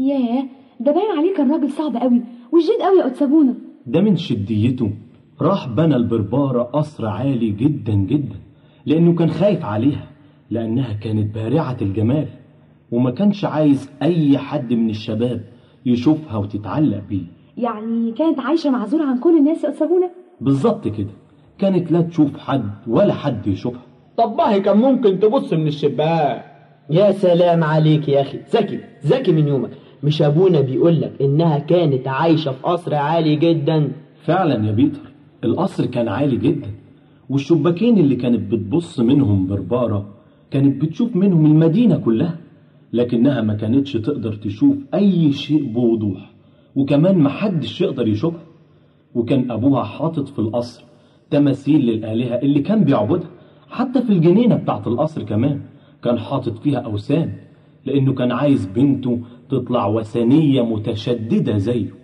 ياه ده باين عليه كان راجل صعب قوي وشديد قوي يا أتسابونا ده من شديته راح بنى البربارة قصر عالي جدا جدا لأنه كان خايف عليها لأنها كانت بارعة الجمال وما كانش عايز أي حد من الشباب يشوفها وتتعلق بيه يعني كانت عايشة معزولة عن كل الناس يا أتسابونا بالظبط كده كانت لا تشوف حد ولا حد يشوفها طب ما هي كان ممكن تبص من الشباك يا سلام عليك يا أخي ذكي ذكي من يومك مش أبونا بيقول لك إنها كانت عايشة في قصر عالي جدا فعلا يا بيتر القصر كان عالي جدا والشباكين اللي كانت بتبص منهم بربارة كانت بتشوف منهم المدينة كلها لكنها ما كانتش تقدر تشوف أي شيء بوضوح وكمان محدش يقدر يشوفها وكان أبوها حاطط في القصر تماثيل للآلهة اللي كان بيعبدها حتى في الجنينة بتاعت القصر كمان كان حاطط فيها أوثان لأنه كان عايز بنته تطلع وثنية متشددة زيه